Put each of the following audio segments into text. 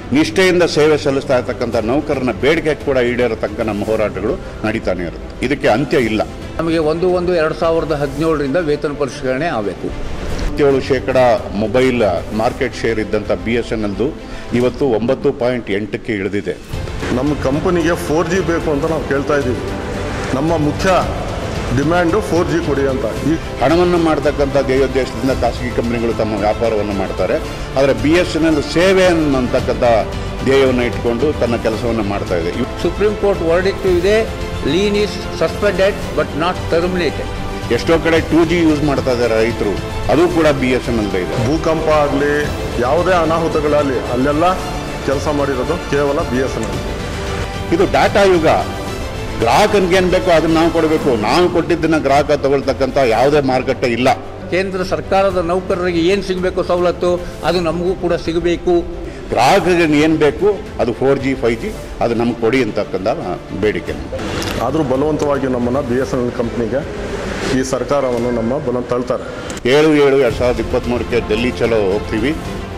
ನಿಷ್ಠೆಯಿಂದ ಸೇವೆ ಸಲ್ಲಿಸ್ತಾ ಇರ್ತಕ್ಕಂಥ ನೌಕರನ ಬೇಡಿಕೆ ಕೂಡ ಈಡೇರತಕ್ಕ ನಮ್ಮ ಹೋರಾಟಗಳು ನಡೀತಾನೆ ಇರುತ್ತೆ ಇದಕ್ಕೆ ಅಂತ್ಯ ಇಲ್ಲ ನಮಗೆ ಒಂದು ಒಂದು ಎರಡು ಸಾವಿರದ ಹದಿನೇಳರಿಂದ ವೇತನ ಪರಿಷ್ಕರಣೆ ಆಗಬೇಕು ಇಪ್ಪತ್ತೇಳು ಶೇಕಡ ಮೊಬೈಲ್ ಮಾರ್ಕೆಟ್ ಶೇರ್ ಇದ್ದಂಥ ಬಿ ಎಸ್ ಎನ್ ಎಲ್ದು ಇವತ್ತು ಒಂಬತ್ತು ಪಾಯಿಂಟ್ ಎಂಟಕ್ಕೆ ಇಳಿದಿದೆ ನಮ್ಮ ಕಂಪನಿಗೆ ಫೋರ್ ಜಿ ಬೇಕು ಅಂತ ನಾವು ಕೇಳ್ತಾ ಇದ್ದೀವಿ ನಮ್ಮ ಮುಖ್ಯ ಡಿಮ್ಯಾಂಡು ಫೋರ್ ಜಿ ಕೊಡಿ ಅಂತ ಈ ಹಣವನ್ನು ಮಾಡ್ತಕ್ಕಂಥ ಧ್ಯೇಯೋದ್ದೇಶದಿಂದ ಖಾಸಗಿ ಕಂಪನಿಗಳು ತಮ್ಮ ವ್ಯಾಪಾರವನ್ನು ಮಾಡ್ತಾರೆ ಆದರೆ ಬಿ ಎಸ್ ಎನ್ ಎಲ್ ಸೇವೆ ಅನ್ನತಕ್ಕಂಥ ಧ್ಯೇಯವನ್ನು ಇಟ್ಕೊಂಡು ತನ್ನ ಕೆಲಸವನ್ನು ಮಾಡ್ತಾ ಇದೆ ಇವ್- ಸುಪ್ರೀಂ ಕೋರ್ಟ್ ವರ್ಡಿಕ್ಟು ಇದೆ lien is suspended but not terminated ಎಷ್ಟೋ ಕಡೆ ಟೂ ಜಿ ಯೂಸ್ ಮಾಡ್ತಾ ಇದ್ದಾರೆ ರೈತರು ಅದು ಕೂಡ ಬಿ ಎಸ್ ಎನ್ ಎಲ್ ಇದೆ ಭೂಕಂಪ ಆಗಲಿ ಯಾವುದೇ ಅನಾಹುತಗಳಾಗಲಿ ಅಲ್ಲೆಲ್ಲ ಕೆಲಸ ಮಾಡಿರೋದು ಕೇವಲ ಬಿ ಎಸ್ ಎನ್ ಎಲ್ ಇದು ಡಾಟಾ ಯುಗ ಗ್ರಾಹಕನಿಗೆ ಏನು ಬೇಕೋ ಅದನ್ನ ನಾವು ಕೊಡಬೇಕು ನಾವು ಕೊಟ್ಟಿದ್ದನ್ನ ಗ್ರಾಹಕ ತಗೊಳ್ತಕ್ಕಂಥ ಯಾವುದೇ ಮಾರುಕಟ್ಟೆ ಇಲ್ಲ ಕೇಂದ್ರ ಸರ್ಕಾರದ ನೌಕರರಿಗೆ ಏನು ಸಿಗಬೇಕು ಸವಲತ್ತು ಅದು ನಮಗೂ ಕೂಡ ಸಿಗಬೇಕು ಗ್ರಾಹಕರಿಗೆ ಏನು ಬೇಕು ಅದು ಫೋರ್ ಜಿ ಫೈವ್ ಜಿ ಅದು ನಮ್ಗೆ ಕೊಡಿ ಅಂತಕ್ಕಂಥ ಬೇಡಿಕೆ ಆದರೂ ಬಲವಂತವಾಗಿ ನಮ್ಮನ್ನು ಬಿ ಎಸ್ ಎನ್ ಎಲ್ ಕಂಪ್ನಿಗೆ ಈ ಸರ್ಕಾರವನ್ನು ನಮ್ಮ ಬಲ ತಳ್ತಾರೆ ಏಳು ಏಳು ಎರಡು ಸಾವಿರದ ಇಪ್ಪತ್ತ್ಮೂರಕ್ಕೆ ಡೆಲ್ಲಿ ಚಲೋ ಹೋಗ್ತೀವಿ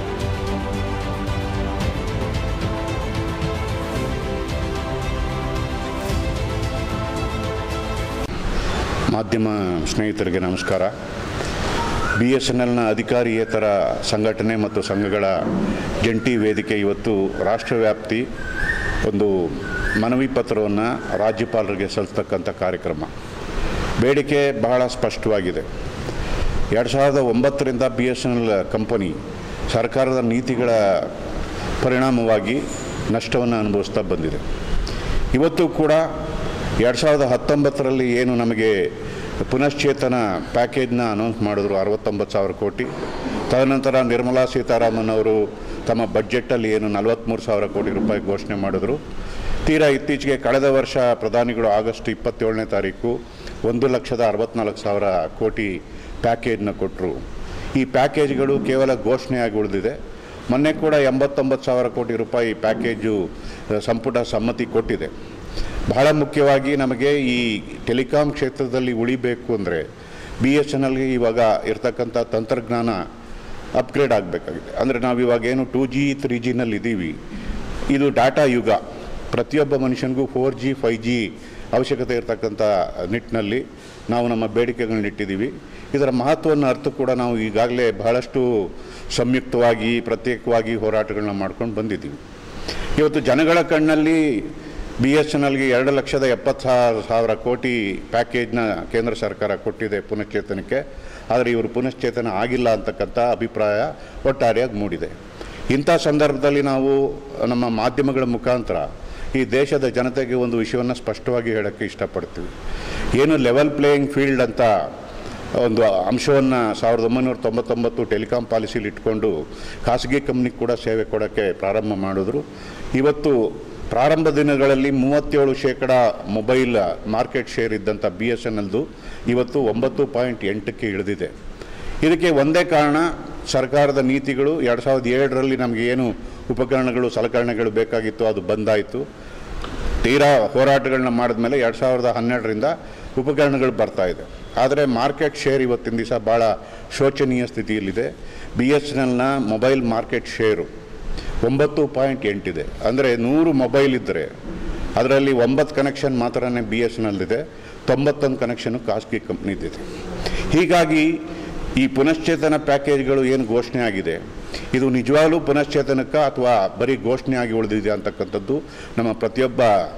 ಮಾಧ್ಯಮ ಸ್ನೇಹಿತರಿಗೆ ನಮಸ್ಕಾರ ಬಿ ಎಸ್ ಎನ್ ಎಲ್ನ ಅಧಿಕಾರಿಯೇತರ ಸಂಘಟನೆ ಮತ್ತು ಸಂಘಗಳ ಜಂಟಿ ವೇದಿಕೆ ಇವತ್ತು ರಾಷ್ಟ್ರವ್ಯಾಪ್ತಿ ಒಂದು ಮನವಿ ಪತ್ರವನ್ನು ರಾಜ್ಯಪಾಲರಿಗೆ ಸಲ್ಲಿಸ್ತಕ್ಕಂಥ ಕಾರ್ಯಕ್ರಮ ಬೇಡಿಕೆ ಬಹಳ ಸ್ಪಷ್ಟವಾಗಿದೆ ಎರಡು ಸಾವಿರದ ಒಂಬತ್ತರಿಂದ B S N L company ಸರ್ಕಾರದ ನೀತಿಗಳ ಪರಿಣಾಮವಾಗಿ ನಷ್ಟವನ್ನು ಅನುಭವಿಸ್ತಾ ಬಂದಿದೆ ಇವತ್ತು ಕೂಡ ಎರಡು ಸಾವಿರದ ಹತ್ತೊಂಬತ್ತರಲ್ಲಿ ಏನು ನಮಗೆ ಪುನಶ್ಚೇತನ ಪ್ಯಾಕೇಜ್ನ ಅನೌನ್ಸ್ ಮಾಡಿದ್ರು ಅರವತ್ತೊಂಬತ್ತು ಸಾವಿರ ಕೋಟಿ ತದನಂತರ ನಿರ್ಮಲಾ ಸೀತಾರಾಮನ್ ಅವರು ತಮ್ಮ ಬಡ್ಜೆಟಲ್ಲಿ ಏನು ನಲವತ್ತ್ಮೂರು ಸಾವಿರ ಕೋಟಿ ರೂಪಾಯಿ ಘೋಷಣೆ ಮಾಡಿದ್ರು ತೀರಾ ಇತ್ತೀಚೆಗೆ ಕಳೆದ ವರ್ಷ ಪ್ರಧಾನಿಗಳು ಆಗಸ್ಟ್ ಇಪ್ಪತ್ತೇಳನೇ ತಾರೀಕು ಒಂದು ಲಕ್ಷದ ಅರವತ್ನಾಲ್ಕು ಸಾವಿರ ಕೋಟಿ ಪ್ಯಾಕೇಜ್ನ ಕೊಟ್ಟರು ಈ ಪ್ಯಾಕೇಜ್ಗಳು ಕೇವಲ ಘೋಷಣೆಯಾಗಿ ಉಳಿದಿದೆ ಮೊನ್ನೆ ಕೂಡ ಎಂಬತ್ತೊಂಬತ್ತು ಸಾವಿರ ಕೋಟಿ ರೂಪಾಯಿ ಪ್ಯಾಕೇಜು ಅ, ಸಂಪುಟ ಸಮ್ಮತಿ ಕೊಟ್ಟಿದೆ ಬಹಳ ಮುಖ್ಯವಾಗಿ ನಮಗೆ ಈ ಟೆಲಿಕಾಂ ಕ್ಷೇತ್ರದಲ್ಲಿ ಉಳಿಬೇಕು ಅಂದರೆ ಬಿ ಎಸ್ ಎನ್ ಎಲ್ಗೆ ಇವಾಗ ಇರ್ತಕ್ಕಂಥ ತಂತ್ರಜ್ಞಾನ ಅಪ್ಗ್ರೇಡ್ ಆಗಬೇಕಾಗಿದೆ ಅಂದರೆ ನಾವು ಇವಾಗ ಏನು ಟೂ ಜಿ ತ್ರೀ ಜಿನಲ್ಲಿ ಇದ್ದೀವಿ ಇದು ಡಾಟಾ ಯುಗ ಪ್ರತಿಯೊಬ್ಬ ಮನುಷ್ಯನಿಗೂ ಫೋರ್ ಜಿ ಫೈ ಜಿ ಅವಶ್ಯಕತೆ ಇರತಕ್ಕಂಥ ನಿಟ್ಟಿನಲ್ಲಿ ನಾವು ನಮ್ಮ ಬೇಡಿಕೆಗಳನ್ನ ಇಟ್ಟಿದ್ದೀವಿ ಇದರ ಮಹತ್ವವನ್ನು ಅರ್ಥ ಕೂಡ ನಾವು ಈಗಾಗಲೇ ಬಹಳಷ್ಟು ಸಂಯುಕ್ತವಾಗಿ ಪ್ರತ್ಯೇಕವಾಗಿ ಹೋರಾಟಗಳನ್ನ ಮಾಡ್ಕೊಂಡು ಬಂದಿದ್ದೀವಿ ಇವತ್ತು ಜನಗಳ ಕಣ್ಣಲ್ಲಿ ಬಿ ಎಸ್ ಎನ್ ಎಲ್ಗೆ ಎರಡು ಲಕ್ಷದ ಎಪ್ಪತ್ತು ಸಾವಿರ ಕೋಟಿ ಪ್ಯಾಕೇಜ್ನ ಕೇಂದ್ರ ಸರ್ಕಾರ ಕೊಟ್ಟಿದೆ ಪುನಶ್ಚೇತನಕ್ಕೆ ಆದರೆ ಇವರು ಪುನಶ್ಚೇತನ ಆಗಿಲ್ಲ ಅಂತಕ್ಕಂಥ ಅಭಿಪ್ರಾಯ ಒಟ್ಟಾರೆಯಾಗಿ ಮೂಡಿದೆ ಇಂಥ ಸಂದರ್ಭದಲ್ಲಿ ನಾವು ನಮ್ಮ ಮಾಧ್ಯಮಗಳ ಮುಖಾಂತರ ಈ ದೇಶದ ಜನತೆಗೆ ಒಂದು ವಿಷಯವನ್ನು ಸ್ಪಷ್ಟವಾಗಿ ಹೇಳೋಕ್ಕೆ ಇಷ್ಟಪಡ್ತೀವಿ ಏನು ಲೆವೆಲ್ ಪ್ಲೇಯಿಂಗ್ ಫೀಲ್ಡ್ ಅಂತ ಒಂದು ಅಂಶವನ್ನು ಸಾವಿರದ ಒಂಬೈನೂರ ತೊಂಬತ್ತೊಂಬತ್ತು ಟೆಲಿಕಾಂ ಪಾಲಿಸಿಲಿ ಇಟ್ಕೊಂಡು ಖಾಸಗಿ ಕಂಪ್ನಿಗೆ ಕೂಡ ಸೇವೆ ಕೊಡೋಕ್ಕೆ ಪ್ರಾರಂಭ ಮಾಡಿದ್ರು ಇವತ್ತು ಪ್ರಾರಂಭ ದಿನಗಳಲ್ಲಿ ಮೂವತ್ತೇಳು ಶೇಕಡ ಮೊಬೈಲ್ ಮಾರ್ಕೆಟ್ ಶೇರ್ ಇದ್ದಂಥ ಬಿ ಎಸ್ ಎನ್ ಎಲ್ದು ಇವತ್ತು ಒಂಬತ್ತು ಪಾಯಿಂಟ್ ಎಂಟಕ್ಕೆ ಇಳಿದಿದೆ ಇದಕ್ಕೆ ಒಂದೇ ಕಾರಣ ಸರ್ಕಾರದ ನೀತಿಗಳು ಎರಡು ಸಾವಿರದ ಏಳರಲ್ಲಿ ನಮಗೆ ಏನು ಉಪಕರಣಗಳು ಸಲಕರಣೆಗಳು ಬೇಕಾಗಿತ್ತು ಅದು ಬಂದಾಯಿತು ತೀರಾ ಹೋರಾಟಗಳನ್ನ ಮಾಡಿದ್ಮೇಲೆ ಎರಡು ಸಾವಿರದ ಹನ್ನೆರಡರಿಂದ ಉಪಕರಣಗಳು ಬರ್ತಾ ಇದೆ ಆದರೆ ಮಾರ್ಕೆಟ್ ಶೇರ್ ಇವತ್ತಿನ ದಿವಸ ಭಾಳ ಶೋಚನೀಯ ಸ್ಥಿತಿಯಲ್ಲಿದೆ ಬಿ ಎಸ್ ಎನ್ ಎಲ್ನ ಮೊಬೈಲ್ ಮಾರ್ಕೆಟ್ ಶೇರು ಒಂಬತ್ತು ಪಾಯಿಂಟ್ ಎಂಟಿದೆ ಅಂದರೆ ನೂರು ಮೊಬೈಲ್ ಇದ್ದರೆ ಅದರಲ್ಲಿ ಒಂಬತ್ತು ಕನೆಕ್ಷನ್ ಮಾತ್ರನೇ ಬಿ ಎಸ್ ಎನ್ ಎಲ್ ಇದೆ ತೊಂಬತ್ತೊಂದು ಕನೆಕ್ಷನು ಖಾಸಗಿ ಕಂಪ್ನಿದಿದೆ ಹೀಗಾಗಿ ಈ ಪುನಶ್ಚೇತನ ಪ್ಯಾಕೇಜ್ಗಳು ಏನು ಘೋಷಣೆ ಆಗಿದೆ ಇದು ನಿಜವಾಗ್ಲೂ ಪುನಶ್ಚೇತನಕ್ಕ ಅಥವಾ ಬರೀ ಘೋಷಣೆ ಆಗಿ ಉಳಿದಿದೆ ಅಂತಕ್ಕಂಥದ್ದು ನಮ್ಮ ಪ್ರತಿಯೊಬ್ಬ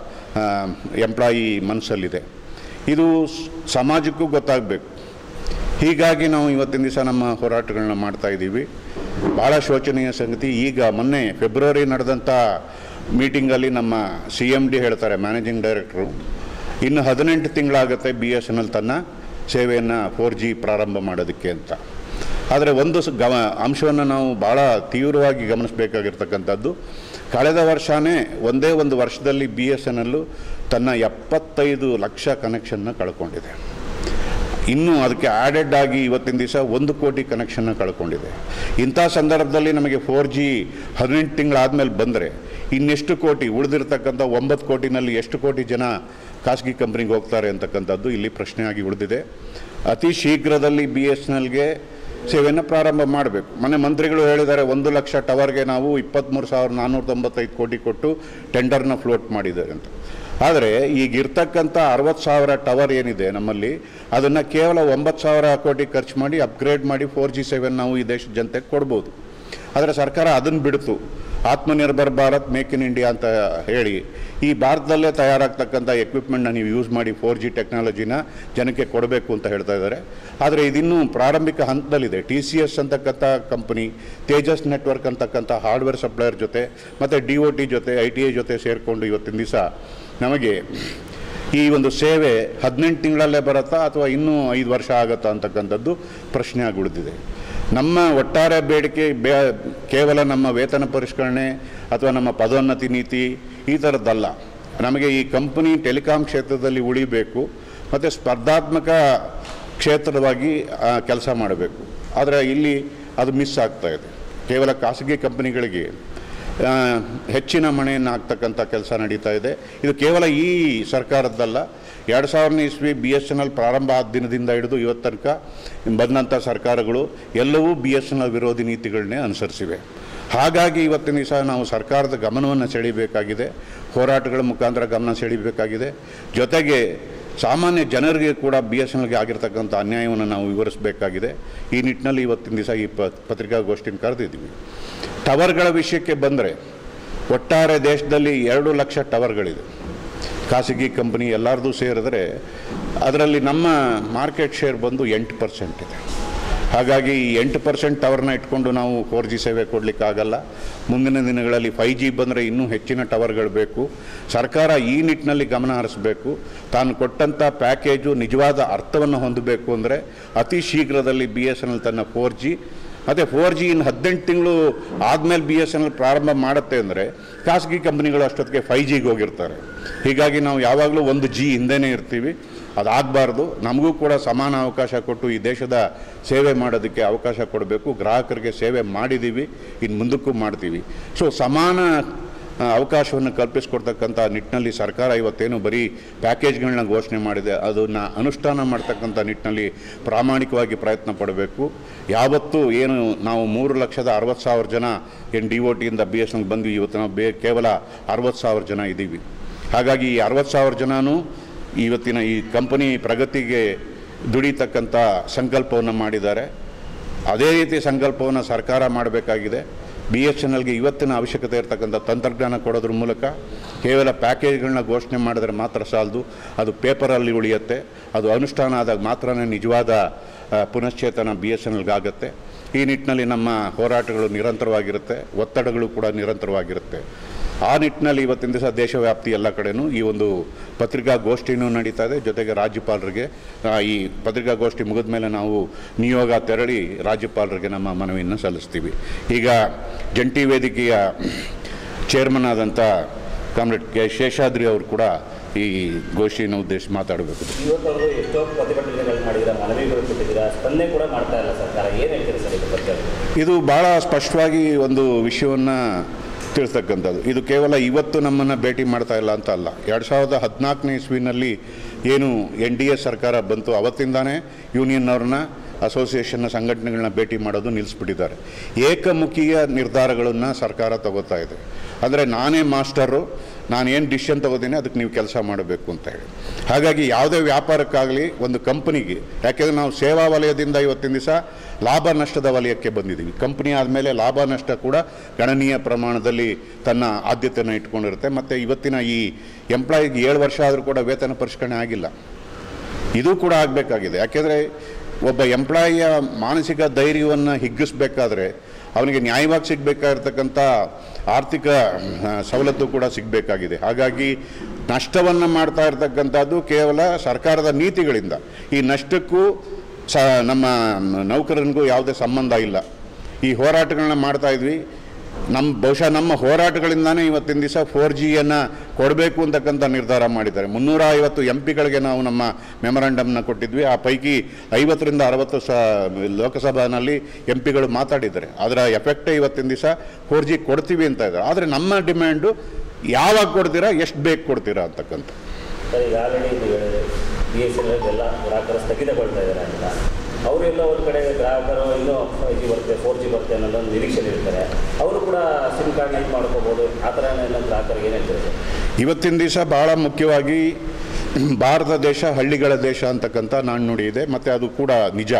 ಎಂಪ್ಲಾಯಿ ಮನಸ್ಸಲ್ಲಿದೆ ಇದು ಸ್- ಸಮಾಜಕ್ಕೂ ಗೊತ್ತಾಗಬೇಕು ಹೀಗಾಗಿ ನಾವು ಇವತ್ತಿನ ದಿವಸ ನಮ್ಮ ಹೋರಾಟಗಳನ್ನ ಮಾಡ್ತಾ ಇದ್ದೀವಿ ಭಾಳ ಶೋಚನೀಯ ಸಂಗತಿ ಈಗ ಮೊನ್ನೆ ಫೆಬ್ರವರಿ ನಡೆದಂಥ ಮೀಟಿಂಗಲ್ಲಿ ನಮ್ಮ ಸಿ ಎಮ್ ಡಿ ಹೇಳ್ತಾರೆ ಮ್ಯಾನೇಜಿಂಗ್ ಡೈರೆಕ್ಟ್ರು ಇನ್ನು ಹದಿನೆಂಟು ತಿಂಗಳಾಗುತ್ತೆ ಬಿ ಎಸ್ ಎನ್ ಎಲ್ ತನ್ನ ಸೇವೆಯನ್ನು ಫೋರ್ ಜಿ ಪ್ರಾರಂಭ ಮಾಡೋದಕ್ಕೆ ಅಂತ ಆದರೆ ಒಂದು ಸ ಗಮ ಅಂಶವನ್ನು ನಾವು ಭಾಳ ತೀವ್ರವಾಗಿ ಗಮನಿಸಬೇಕಾಗಿರ್ತಕ್ಕಂಥದ್ದು ಕಳೆದ ವರ್ಷವೇ ಒಂದೇ ಒಂದು ವರ್ಷದಲ್ಲಿ ಬಿ ಎಸ್ ಎನ್ ಎಲ್ಲು ತನ್ನ ಎಪ್ಪತ್ತೈದು ಲಕ್ಷ ಕನೆಕ್ಷನ್ನ ಕಳ್ಕೊಂಡಿದೆ ಇನ್ನು ಅದಕ್ಕೆ ಆ್ಯಡೆಡ್ ಆಗಿ ಇವತ್ತಿನ ದಿವಸ ಒಂದು ಕೋಟಿ ಕನೆಕ್ಷನ್ನ ಕಳ್ಕೊಂಡಿದೆ ಇಂಥ ಸಂದರ್ಭದಲ್ಲಿ ನಮಗೆ ಫೋರ್ ಜಿ ಹದಿನೆಂಟು ತಿಂಗಳಾದಮೇಲೆ ಬಂದರೆ ಇನ್ನೆಷ್ಟು ಕೋಟಿ ಉಳಿದಿರ್ತಕ್ಕಂಥ ಒಂಬತ್ತು ಕೋಟಿನಲ್ಲಿ ಎಷ್ಟು ಕೋಟಿ ಜನ ಖಾಸಗಿ ಕಂಪ್ನಿಗೆ ಹೋಗ್ತಾರೆ ಅಂತಕ್ಕಂಥದ್ದು ಇಲ್ಲಿ ಪ್ರಶ್ನೆಯಾಗಿ ಉಳಿದಿದೆ ಅತಿ ಶೀಘ್ರದಲ್ಲಿ ಬಿ ಎಸ್ ಎನ್ ಎಲ್ಗೆ ಸೇವೆಯನ್ನು ಪ್ರಾರಂಭ ಮಾಡಬೇಕು ಮನೆ ಮಂತ್ರಿಗಳು ಹೇಳಿದ್ದಾರೆ ಒಂದು ಲಕ್ಷ ಟವರ್ಗೆ ನಾವು ಇಪ್ಪತ್ತ್ಮೂರು ಸಾವಿರದ ನಾನ್ನೂರ ತೊಂಬತ್ತೈದು ಕೋಟಿ ಕೊಟ್ಟು ಟೆಂಡರ್ನ ಫ್ಲೋಟ್ ಮಾಡಿದ್ದಾರೆ ಅಂತ ಆದರೆ ಈಗ ಇರ್ತಕ್ಕಂಥ ಅರವತ್ತು ಸಾವಿರ ಟವರ್ ಏನಿದೆ ನಮ್ಮಲ್ಲಿ ಅದನ್ನು ಕೇವಲ ಒಂಬತ್ತು ಸಾವಿರ ಕೋಟಿ ಖರ್ಚು ಮಾಡಿ ಅಪ್ಗ್ರೇಡ್ ಮಾಡಿ ಫೋರ್ ಜಿ ಸೆವೆನ್ ನಾವು ಈ ದೇಶದ ಜನತೆಗೆ ಕೊಡ್ಬೋದು ಆದರೆ ಸರ್ಕಾರ ಅದನ್ನು ಬಿಡ್ತು Atmanirbhar Bharat make in India ಅಂತ ಹೇಳಿ ಈ ಭಾರತದಲ್ಲೇ ತಯಾರಾಗ್ತಕ್ಕಂಥ ಎಕ್ವಿಪ್ಮೆಂಟ್ನ ನೀವು ಯೂಸ್ ಮಾಡಿ ಫೋರ್ ಜಿ ಟೆಕ್ನಾಲಜಿನ ಜನಕ್ಕೆ ಕೊಡಬೇಕು ಅಂತ ಹೇಳ್ತಾ ಇದ್ದಾರೆ ಆದರೆ ಇದಿನ್ನೂ ಪ್ರಾರಂಭಿಕ ಹಂತದಲ್ಲಿದೆ ಟಿ ಸಿ ಎಸ್ ಅಂತಕ್ಕಂಥ ಕಂಪನಿ ತೇಜಸ್ ನೆಟ್ವರ್ಕ್ ಅಂತಕ್ಕಂಥ ಹಾರ್ಡ್ವೇರ್ ಸಪ್ಲೈಯರ್ ಜೊತೆ ಮತ್ತು ಡಿ ಒ ಟಿ ಜೊತೆ ಐ ಟಿ ಐ ಜೊತೆ ಸೇರಿಕೊಂಡು ಇವತ್ತಿನ ದಿವಸ ನಮಗೆ ಈ ಒಂದು ಸೇವೆ ಹದಿನೆಂಟು ತಿಂಗಳಲ್ಲೇ ಬರುತ್ತಾ ಅಥವಾ ಇನ್ನೂ ಐದು ವರ್ಷ ಆಗುತ್ತಾ ಅಂತಕ್ಕಂಥದ್ದು ಪ್ರಶ್ನೆ ಆಗಿ ಉಳಿದಿದೆ ನಮ್ಮ ಒಟ್ಟಾರೆ ಬೇಡಿಕೆ ಬೇ ಕೇವಲ ನಮ್ಮ ವೇತನ ಪರಿಷ್ಕರಣೆ ಅಥವಾ ನಮ್ಮ ಪದೋನ್ನತಿ ನೀತಿ ಈ ಥರದ್ದಲ್ಲ ನಮಗೆ ಈ ಕಂಪನಿ ಟೆಲಿಕಾಂ ಕ್ಷೇತ್ರದಲ್ಲಿ ಉಳಿಬೇಕು ಮತ್ತು ಸ್ಪರ್ಧಾತ್ಮಕ ಕ್ಷೇತ್ರವಾಗಿ ಕೆಲಸ ಮಾಡಬೇಕು ಆದರೆ ಇಲ್ಲಿ ಅದು ಮಿಸ್ ಆಗ್ತಾ ಇದೆ ಕೇವಲ ಖಾಸಗಿ ಕಂಪನಿಗಳಿಗೆ ಆ, ಹೆಚ್ಚಿನ ಮಣೆಯನ್ನು ಹಾಕ್ತಕ್ಕಂಥ ಕೆಲಸ ನಡೀತಾ ಇದೆ ಇದು ಕೇವಲ ಈ ಸರ್ಕಾರದ್ದಲ್ಲ ಎರಡು ಸಾವಿರನೇ ಇಸ್ವಿ ಬಿ ಎಸ್ ಎನ್ ಎಲ್ ಪ್ರಾರಂಭ ಆದ ದಿನದಿಂದ ಹಿಡಿದು ಇವತ್ತು ತನಕ ಬಂದಂಥ ಸರ್ಕಾರಗಳು ಎಲ್ಲವೂ ಬಿ ಎಸ್ ಎನ್ ಎಲ್ ವಿರೋಧಿ ನೀತಿಗಳನ್ನೇ ಅನುಸರಿಸಿವೆ ಹಾಗಾಗಿ ಇವತ್ತಿನ ದಿವಸ ನಾವು ಸರ್ಕಾರದ ಗಮನವನ್ನು ಸೆಳೀಬೇಕಾಗಿದೆ ಹೋರಾಟಗಳ ಮುಖಾಂತರ ಗಮನ ಸೆಳೀಬೇಕಾಗಿದೆ ಜೊತೆಗೆ ಸಾಮಾನ್ಯ ಜನರಿಗೆ ಕೂಡ ಬಿ ಎಸ್ ಎನ್ ಎಲ್ಗೆ ಆಗಿರ್ತಕ್ಕಂಥ ಅನ್ಯಾಯವನ್ನು ನಾವು ವಿವರಿಸಬೇಕಾಗಿದೆ ಈ ನಿಟ್ಟಿನಲ್ಲಿ ಇವತ್ತಿನ ದಿವಸ ಈ ಪ ಪತ್ರಿಕಾಗೋಷ್ಠಿನ ಕರೆದಿದ್ದೀವಿ ಟವರ್ಗಳ ವಿಷಯಕ್ಕೆ ಬಂದರೆ ಒಟ್ಟಾರೆ ದೇಶದಲ್ಲಿ ಎರಡು ಲಕ್ಷ ಟವರ್ಗಳಿದೆ ಖಾಸಗಿ ಕಂಪನಿ ಎಲ್ಲರದು ಸೇರಿದ್ರೆ ಅದರಲ್ಲಿ ನಮ್ಮ ಮಾರ್ಕೆಟ್ ಶೇರ್ ಬಂದು ಎಂಟು ಪರ್ಸೆಂಟ್ ಇದೆ ಹಾಗಾಗಿ ಈ ಎಂಟು ಪರ್ಸೆಂಟ್ ಟವರ್ನ ಇಟ್ಕೊಂಡು ನಾವು ಫೋರ್ ಜಿ ಸೇವೆ ಕೊಡಲಿಕ್ಕಾಗಲ್ಲ ಮುಂದಿನ ದಿನಗಳಲ್ಲಿ ಫೈ ಜಿ ಬಂದರೆ ಇನ್ನೂ ಹೆಚ್ಚಿನ ಟವರ್ಗಳು ಬೇಕು ಸರ್ಕಾರ ಈ ನಿಟ್ಟಿನಲ್ಲಿ ಗಮನ ಹರಿಸಬೇಕು ತಾನು ಕೊಟ್ಟಂಥ ಪ್ಯಾಕೇಜು ನಿಜವಾದ ಅರ್ಥವನ್ನು ಹೊಂದಬೇಕು ಅಂದರೆ ಅತಿ ಶೀಘ್ರದಲ್ಲಿ ಬಿ ಎಸ್ ಎನ್ ಎಲ್ ತನ್ನ ಫೋರ್ ಜಿ ಮತ್ತು ಫೋರ್ ಜಿ ಇನ್ನು ಹದಿನೆಂಟು ತಿಂಗಳು ಆದಮೇಲೆ ಬಿ ಎಸ್ ಎನ್ ಎಲ್ ಪ್ರಾರಂಭ ಮಾಡುತ್ತೆ ಅಂದರೆ ಖಾಸಗಿ ಕಂಪನಿಗಳು ಅಷ್ಟೊತ್ತಿಗೆ ಫೈ ಜಿಗೆ ಹೋಗಿರ್ತಾರೆ ಹೀಗಾಗಿ ನಾವು ಯಾವಾಗಲೂ ಒಂದು ಜಿ ಹಿಂದೆನೇ ಇರ್ತೀವಿ ಅದಾಗಬಾರ್ದು ನಮಗೂ ಕೂಡ ಸಮಾನ ಅವಕಾಶ ಕೊಟ್ಟು ಈ ದೇಶದ ಸೇವೆ ಮಾಡೋದಕ್ಕೆ ಅವಕಾಶ ಕೊಡಬೇಕು ಗ್ರಾಹಕರಿಗೆ ಸೇವೆ ಮಾಡಿದ್ದೀವಿ ಇನ್ನು ಮುಂದಕ್ಕೂ ಮಾಡ್ತೀವಿ ಸೊ ಸಮಾನ ಆ, ಅವಕಾಶವನ್ನು ಕಲ್ಪಿಸ್ಕೊಡ್ತಕ್ಕಂಥ ನಿಟ್ಟಿನಲ್ಲಿ ಸರ್ಕಾರ ಇವತ್ತೇನು ಬರೀ ಪ್ಯಾಕೇಜ್ಗಳನ್ನ ಘೋಷಣೆ ಮಾಡಿದೆ ಅದನ್ನು ಅನುಷ್ಠಾನ ಮಾಡ್ತಕ್ಕಂಥ ನಿಟ್ಟಿನಲ್ಲಿ ಪ್ರಾಮಾಣಿಕವಾಗಿ ಪ್ರಯತ್ನ ಪಡಬೇಕು ಯಾವತ್ತೂ ಏನು ನಾವು ಮೂರು ಲಕ್ಷದ ಅರವತ್ತು ಸಾವಿರ ಜನ ಏನು ಡಿ ಒ ಟಿಯಿಂದ ಬಿ ಎಸ್ ಎನ್ ಬಂದ್ವಿ ಇವತ್ತು ನಾವು ಬೇ ಕೇವಲ ಅರವತ್ತು ಸಾವಿರ ಜನ ಇದ್ದೀವಿ ಹಾಗಾಗಿ ಈ ಅರವತ್ತು ಸಾವಿರ ಜನನೂ ಇವತ್ತಿನ ಈ ಕಂಪನಿ ಪ್ರಗತಿಗೆ ದುಡಿತಕ್ಕಂಥ ಸಂಕಲ್ಪವನ್ನು ಮಾಡಿದ್ದಾರೆ ಅದೇ ರೀತಿ ಸಂಕಲ್ಪವನ್ನು ಸರ್ಕಾರ ಮಾಡಬೇಕಾಗಿದೆ ಬಿ ಎಸ್ ಎನ್ ಎಲ್ಗೆ ಇವತ್ತಿನ ಅವಶ್ಯಕತೆ ಇರತಕ್ಕಂಥ ತಂತ್ರಜ್ಞಾನ ಕೊಡೋದ್ರ ಮೂಲಕ ಕೇವಲ ಪ್ಯಾಕೇಜ್ಗಳನ್ನ ಘೋಷಣೆ ಮಾಡಿದ್ರೆ ಮಾತ್ರ ಸಾಲದು ಅದು ಪೇಪರಲ್ಲಿ ಉಳಿಯುತ್ತೆ ಅದು ಅನುಷ್ಠಾನ ಆದಾಗ ಮಾತ್ರನೇ ನಿಜವಾದ ಆ, ಪುನಶ್ಚೇತನ ಬಿ ಎಸ್ ಎನ್ ಎಲ್ಗಾಗತ್ತೆ ಈ ನಿಟ್ಟಿನಲ್ಲಿ ನಮ್ಮ ಹೋರಾಟಗಳು ನಿರಂತರವಾಗಿರುತ್ತೆ ಒತ್ತಡಗಳು ಕೂಡ ನಿರಂತರವಾಗಿರುತ್ತೆ ಆ ನಿಟ್ಟಿನಲ್ಲಿ ಇವತ್ತಿನ ದಿವಸ ದೇಶವ್ಯಾಪ್ತಿ ಎಲ್ಲ ಕಡೆನೂ ಈ ಒಂದು ಪತ್ರಿಕಾಗೋಷ್ಠಿನೂ ನಡೀತಾ ಇದೆ ಜೊತೆಗೆ ರಾಜ್ಯಪಾಲರಿಗೆ ಆ, ಈ ಪತ್ರಿಕಾಗೋಷ್ಠಿ ಮುಗಿದ ಮೇಲೆ ನಾವು ನಿಯೋಗ ತೆರಳಿ ರಾಜ್ಯಪಾಲರಿಗೆ ನಮ್ಮ ಮನವಿಯನ್ನು ಸಲ್ಲಿಸ್ತೀವಿ ಈಗ ಜಂಟಿ ವೇದಿಕೆಯ ಚೇರ್ಮನ್ ಆದಂಥ ಕಾಮ್ರೇಡ್ ಕೆ ಶೇಷಾದ್ರಿ ಅವರು ಕೂಡ ಈ ಗೋಷ್ಠಿಯನ್ನು ಉದ್ದೇಶಿಸಿ ಮಾತಾಡಬೇಕು ಇವತ್ತವರೆಗೂ ಎಷ್ಟೋ ಪ್ರತಿಭಟನೆಗಳು ಮಾಡಿದ್ದೀರಾ ಮನವಿಗಳು ಕೊಟ್ಟಿದ್ದೀರಾ ಸ್ಪಂದನೆ ಕೂಡ ಮಾಡ್ತಾ ಇಲ್ಲ ಸರ್ಕಾರ ಏನು ಹೇಳ್ತೀರಿ ಸರ್ ಇದ್ರ ಬಗ್ಗೆ ಇದು ಭಾಳ ಸ್ಪಷ್ಟವಾಗಿ ಒಂದು ವಿಷಯವನ್ನು ತಿಳಿಸ್ತಕ್ಕಂಥದ್ದು ಇದು ಕೇವಲ ಇವತ್ತು ನಮ್ಮನ್ನು ಭೇಟಿ ಮಾಡ್ತಾ ಇಲ್ಲ ಅಂತ ಅಲ್ಲ ಎರಡು ಸಾವಿರದ ಹದಿನಾಲ್ಕನೇ ಇಸ್ವಿನಲ್ಲಿ ಏನು ಎನ್ ಡಿ ಎ ಸರ್ಕಾರ ಬಂತು ಅವತ್ತಿಂದಾನೇ ಯೂನಿಯನ್ನವ್ರನ್ನ ಅಸೋಸಿಯೇಷನ್ನ ಸಂಘಟನೆಗಳನ್ನ ಭೇಟಿ ಮಾಡೋದು ನಿಲ್ಲಿಸ್ಬಿಟ್ಟಿದ್ದಾರೆ ಏಕಮುಖಿಯ ನಿರ್ಧಾರಗಳನ್ನು ಸರ್ಕಾರ ತಗೋತಾ ಇದೆ ಅಂದರೆ ನಾನೇ ಮಾಸ್ಟರು ನಾನು ಏನು ಡಿಸಿಷನ್ ತಗೋತೀನಿ ಅದಕ್ಕೆ ನೀವು ಕೆಲಸ ಮಾಡಬೇಕು ಅಂತ ಹೇಳಿ ಹಾಗಾಗಿ ಯಾವುದೇ ವ್ಯಾಪಾರಕ್ಕಾಗಲಿ ಒಂದು ಕಂಪನಿಗೆ ಯಾಕೆಂದರೆ ನಾವು ಸೇವಾ ವಲಯದಿಂದ ಇವತ್ತಿನ ದಿವಸ ಲಾಭ ನಷ್ಟದ ವಲಯಕ್ಕೆ ಬಂದಿದ್ದೀವಿ ಕಂಪನಿ ಆದಮೇಲೆ ಲಾಭ ನಷ್ಟ ಕೂಡ ಗಣನೀಯ ಪ್ರಮಾಣದಲ್ಲಿ ತನ್ನ ಆದ್ಯತೆಯನ್ನು ಇಟ್ಕೊಂಡಿರುತ್ತೆ ಮತ್ತು ಇವತ್ತಿನ ಈ ಎಂಪ್ಲಾಯಿಗೆ ಏಳು ವರ್ಷ ಆದರೂ ಕೂಡ ವೇತನ ಪರಿಷ್ಕರಣೆ ಆಗಿಲ್ಲ ಇದು ಕೂಡ ಆಗಬೇಕಾಗಿದೆ ಯಾಕೆಂದರೆ ಒಬ್ಬ ಎಂಪ್ಲಾಯಿಯ ಮಾನಸಿಕ ಧೈರ್ಯವನ್ನು ಹಿಗ್ಗಿಸ್ಬೇಕಾದ್ರೆ ಅವನಿಗೆ ನ್ಯಾಯವಾಗಿ ಸಿಗಬೇಕಾಗಿರ್ತಕ್ಕಂಥ ಆರ್ಥಿಕ ಆ, ಸವಲತ್ತು ಕೂಡ ಸಿಗಬೇಕಾಗಿದೆ ಹಾಗಾಗಿ ನಷ್ಟವನ್ನು ಮಾಡ್ತಾ ಇರ್ತಕ್ಕಂಥದ್ದು ಕೇವಲ ಸರ್ಕಾರದ ನೀತಿಗಳಿಂದ ಈ ನಷ್ಟಕ್ಕೂ ಸ ನಮ್ಮ ನೌಕರನಿಗೂ ಯಾವುದೇ ಸಂಬಂಧ ಇಲ್ಲ ಈ ಹೋರಾಟಗಳನ್ನ ಮಾಡ್ತಾ ಇದ್ವಿ ನಮ್ಮ ಬಹುಶಃ ನಮ್ಮ ಹೋರಾಟಗಳಿಂದಾನೇ ಇವತ್ತಿನ ದಿವಸ ಫೋರ್ ಜಿಯನ್ನು ಕೊಡಬೇಕು ಅಂತಕ್ಕಂಥ ನಿರ್ಧಾರ ಮಾಡಿದ್ದಾರೆ ಮುನ್ನೂರ ಐವತ್ತು ಎಂ ಪಿಗಳಿಗೆ ನಾವು ನಮ್ಮ ಮೆಮೊರಂಡಮ್ನ ಕೊಟ್ಟಿದ್ವಿ ಆ ಪೈಕಿ ಐವತ್ತರಿಂದ ಅರವತ್ತು ಸ ಲೋಕಸಭಾನಲ್ಲಿ ಎಂ ಪಿಗಳು ಮಾತಾಡಿದ್ದಾರೆ ಅದರ ಎಫೆಕ್ಟೇ ಇವತ್ತಿನ ದಿವಸ ಫೋರ್ ಜಿ ಕೊಡ್ತೀವಿ ಅಂತ ಇದ್ದಾರೆ ಆದರೆ ನಮ್ಮ ಡಿಮ್ಯಾಂಡು ಯಾವಾಗ ಕೊಡ್ತೀರಾ ಎಷ್ಟು ಬೇಕು ಕೊಡ್ತೀರಾ ಅಂತಕ್ಕಂಥ ಸರ್ ಈಗ ಆಲ್ರೆಡಿ ಇದು ಬಿ ಎಸ್ ಎನ್ ಎಲ್ ಎಲ್ಲ ಗ್ರಾಹಕರು ಸ್ಥಗಿತಗೊಳ್ತಾ ಇದ್ದಾರೆ ಅಂತ ಅವರೆಲ್ಲ ಒಂದು ಕಡೆ ಗ್ರಾಹಕರು ಇನ್ನೂ ಫೈವ್ ಜಿ ಬರುತ್ತೆ ಫೋರ್ ಜಿ ಬರುತ್ತೆ ಅನ್ನೋದು ಒಂದು ನಿರೀಕ್ಷೆ ಇರ್ತಾರೆ ಅವರು ಕೂಡ ಸಿಮ್ ಕಾರ್ಡ್ನ ಇದು ಮಾಡ್ಕೋಬೋದು ಆ ಥರ ಎಲ್ಲ ಗ್ರಾಹಕರಿಗೆ ಏನು ಹೇಳ್ತಾರೆ ಸರ್ ಇವತ್ತಿನ ದಿವಸ ಬಹಳ ಮುಖ್ಯವಾಗಿ ಭಾರತ ದೇಶ ಹಳ್ಳಿಗಳ ದೇಶ ಅಂತಕ್ಕಂಥ ನಾಣ್ಣುಡಿ ಇದೆ ಮತ್ತು ಅದು ಕೂಡ ನಿಜ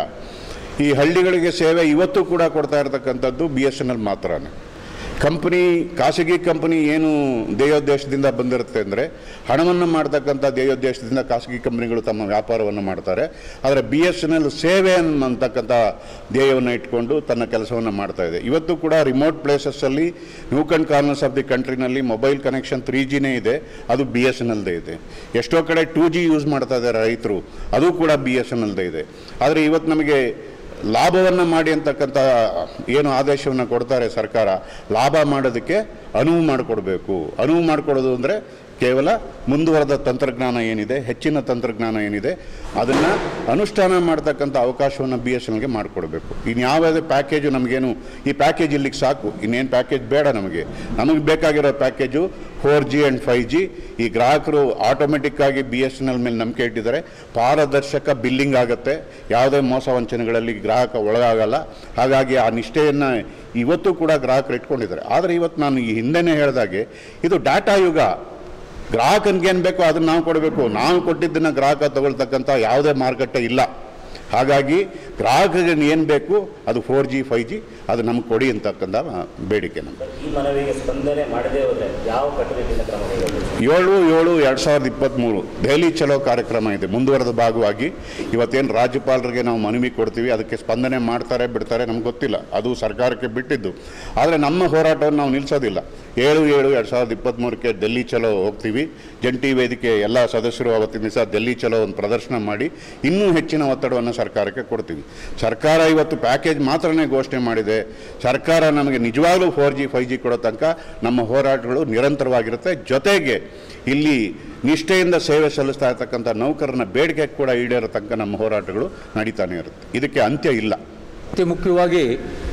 ಈ ಹಳ್ಳಿಗಳಿಗೆ ಸೇವೆ ಇವತ್ತು ಕೂಡ ಕೊಡ್ತಾ ಇರತಕ್ಕಂಥದ್ದು ಬಿ ಎಸ್ ಎನ್ ಎಲ್ ಮಾತ್ರನೇ ಕಂಪ್ನಿ ಖಾಸಗಿ ಕಂಪನಿ ಏನು ಧ್ಯೇಯೋದ್ದೇಶದಿಂದ ಬಂದಿರುತ್ತೆ ಅಂದರೆ ಹಣವನ್ನು ಮಾಡ್ತಕ್ಕಂಥ ಧ್ಯೇಯೋದ್ದೇಶದಿಂದ ಖಾಸಗಿ ಕಂಪನಿಗಳು ತಮ್ಮ ವ್ಯಾಪಾರವನ್ನು ಮಾಡ್ತಾರೆ ಆದರೆ ಬಿ ಎಸ್ ಎನ್ ಎಲ್ ಸೇವೆ ಅಂತಕ್ಕಂಥ ಧ್ಯೇಯವನ್ನು ಇಟ್ಕೊಂಡು ತನ್ನ ಕೆಲಸವನ್ನು ಮಾಡ್ತಾ ಇದೆ ಇವತ್ತು ಕೂಡ ರಿಮೋಟ್ ಪ್ಲೇಸಸ್ಸಲ್ಲಿ ನ್ಯೂಕನ್ ಕಾರ್ನರ್ಸ್ ಆಫ್ ದಿ ಕಂಟ್ರಿನಲ್ಲಿ ಮೊಬೈಲ್ ಕನೆಕ್ಷನ್ ತ್ರೀ ಜಿನೇ ಇದೆ ಅದು ಬಿ ಎಸ್ ಎನ್ ಎಲ್ದೇ ಇದೆ ಎಷ್ಟೋ ಕಡೆ ಟೂ ಜಿ ಯೂಸ್ ಮಾಡ್ತಾ ಇದ್ದಾರೆ ರೈತರು ಅದು ಕೂಡ ಬಿ ಎಸ್ ಎನ್ ಎಲ್ದೇ ಇದೆ ಆದರೆ ಇವತ್ತು ನಮಗೆ ಲಾಭವನ್ನು ಮಾಡಿ ಅಂತಕ್ಕಂಥ ಏನು ಆದೇಶವನ್ನು ಕೊಡ್ತಾರೆ ಸರ್ಕಾರ ಲಾಭ ಮಾಡೋದಕ್ಕೆ ಅನುವು ಮಾಡಿಕೊಡ್ಬೇಕು ಅನುವು ಮಾಡಿಕೊಡೋದು ಅಂದರೆ ಕೇವಲ ಮುಂದುವರೆದ ತಂತ್ರಜ್ಞಾನ ಏನಿದೆ ಹೆಚ್ಚಿನ ತಂತ್ರಜ್ಞಾನ ಏನಿದೆ ಅದನ್ನು ಅನುಷ್ಠಾನ ಮಾಡ್ತಕ್ಕಂಥ ಅವಕಾಶವನ್ನು ಬಿ ಎಸ್ ಎನ್ಗೆ ಮಾಡಿಕೊಡ್ಬೇಕು ಇನ್ಯಾವುದೇ ಪ್ಯಾಕೇಜು ನಮಗೇನು ಈ ಪ್ಯಾಕೇಜ್ ಇಲ್ಲಿಗೆ ಸಾಕು ಇನ್ನೇನು ಪ್ಯಾಕೇಜ್ ಬೇಡ ನಮಗೆ ನಮಗೆ ಬೇಕಾಗಿರೋ package four G and five G ಈ ಗ್ರಾಹಕರು ಆಟೋಮೆಟಿಕ್ ಆಗಿ ಬಿ ಎಸ್ ಎನ್ ಎಲ್ ಮೇಲೆ ನಂಬಿಕೆ ಇಟ್ಟಿದ್ದಾರೆ ಪಾರದರ್ಶಕ ಬಿಲ್ಲಿಂಗ್ ಆಗುತ್ತೆ ಯಾವುದೇ ಮೋಸ ವಂಚನೆಗಳಲ್ಲಿ ಗ್ರಾಹಕ ಒಳಗಾಗಲ್ಲ ಹಾಗಾಗಿ ಆ ನಿಷ್ಠೆಯನ್ನು ಇವತ್ತು ಕೂಡ ಗ್ರಾಹಕರು ಇಟ್ಕೊಂಡಿದ್ದಾರೆ ಆದರೆ ಇವತ್ತು ನಾನು ಈ ಹಿಂದೆನೇ ಹೇಳಿದಾಗೆ ಇದು ಡಾಟಾ ಯುಗ ಗ್ರಾಹಕನಿಗೆ ಏನು ಬೇಕೋ ಅದನ್ನು ನಾವು ಕೊಡಬೇಕು ನಾವು ಕೊಟ್ಟಿದ್ದನ್ನು ಗ್ರಾಹಕ ತಗೊಳ್ತಕ್ಕಂಥ ಯಾವುದೇ ಮಾರುಕಟ್ಟೆ ಇಲ್ಲ ಹಾಗಾಗಿ ಗ್ರಾಹಕರಿಗೆ ಏನು ಬೇಕು ಅದು ಫೋರ್ ಜಿ ಫೈವ್ ಜಿ ಅದು ನಮ್ಗೆ ಕೊಡಿ ಅಂತಕ್ಕಂಥ ಬೇಡಿಕೆ ನಮ್ಗೆ ಈ ಮನವಿಗೆ ಸ್ಪಂದನೆ ಮಾಡದೇ ಹೋದರೆ ಯಾವ ಕಟ್ಟುನಿಟ್ಟಿನ ಕ್ರಮ ಕೈಗೊಳ್ಳಬೇಕು ಏಳು ಏಳು ಎರಡು ಸಾವಿರದ ಇಪ್ಪತ್ತ್ಮೂರು ದೆಹಲಿ ಚಲೋ ಕಾರ್ಯಕ್ರಮ ಇದೆ ಮುಂದುವರೆದ ಭಾಗವಾಗಿ ಇವತ್ತೇನು ರಾಜ್ಯಪಾಲರಿಗೆ ನಾವು ಮನವಿ ಕೊಡ್ತೀವಿ ಅದಕ್ಕೆ ಸ್ಪಂದನೆ ಮಾಡ್ತಾರೆ ಬಿಡ್ತಾರೆ ನಮ್ಗೆ ಗೊತ್ತಿಲ್ಲ ಅದು ಸರ್ಕಾರಕ್ಕೆ ಬಿಟ್ಟಿದ್ದು ಆದರೆ ನಮ್ಮ ಹೋರಾಟವನ್ನು ನಾವು ನಿಲ್ಲಿಸೋದಿಲ್ಲ ಏಳು ಏಳು ಎರಡು ಸಾವಿರದ ಇಪ್ಪತ್ತ್ಮೂರಕ್ಕೆ ಡೆಲ್ಲಿ ಚಲೋ ಹೋಗ್ತೀವಿ ಜಂಟಿ ವೇದಿಕೆ ಎಲ್ಲ ಸದಸ್ಯರು ಅವತ್ತಿನ ದಿವಸ ಡೆಲ್ಲಿ ಚಲೋ ಒಂದು ಪ್ರದರ್ಶನ ಮಾಡಿ ಇನ್ನೂ ಹೆಚ್ಚಿನ ಒತ್ತಡವನ್ನು ಸರ್ಕಾರಕ್ಕೆ ಕೊಡ್ತೀವಿ ಸರ್ಕಾರ ಇವತ್ತು ಪ್ಯಾಕೇಜ್ ಮಾತ್ರನೇ ಘೋಷಣೆ ಮಾಡಿದೆ ಸರ್ಕಾರ ನಮಗೆ ನಿಜವಾಗ್ಲೂ ಫೋರ್ ಜಿ ಫೈವ್ ಜಿ ಕೊಡೋ ತನಕ ನಮ್ಮ ಹೋರಾಟಗಳು ನಿರಂತರವಾಗಿರುತ್ತೆ ಜೊತೆಗೆ ಇಲ್ಲಿ ನಿಷ್ಠೆಯಿಂದ ಸೇವೆ ಸಲ್ಲಿಸ್ತಾ ಇರ್ತಕ್ಕಂಥ ನೌಕರನ ಬೇಡಿಕೆ ಕೂಡ ಈಡೇರೋ ತನಕ ನಮ್ಮ ಹೋರಾಟಗಳು ನಡೀತಾನೆ ಇರುತ್ತೆ ಇದಕ್ಕೆ ಅಂತ್ಯ ಇಲ್ಲ ಅತಿ ಮುಖ್ಯವಾಗಿ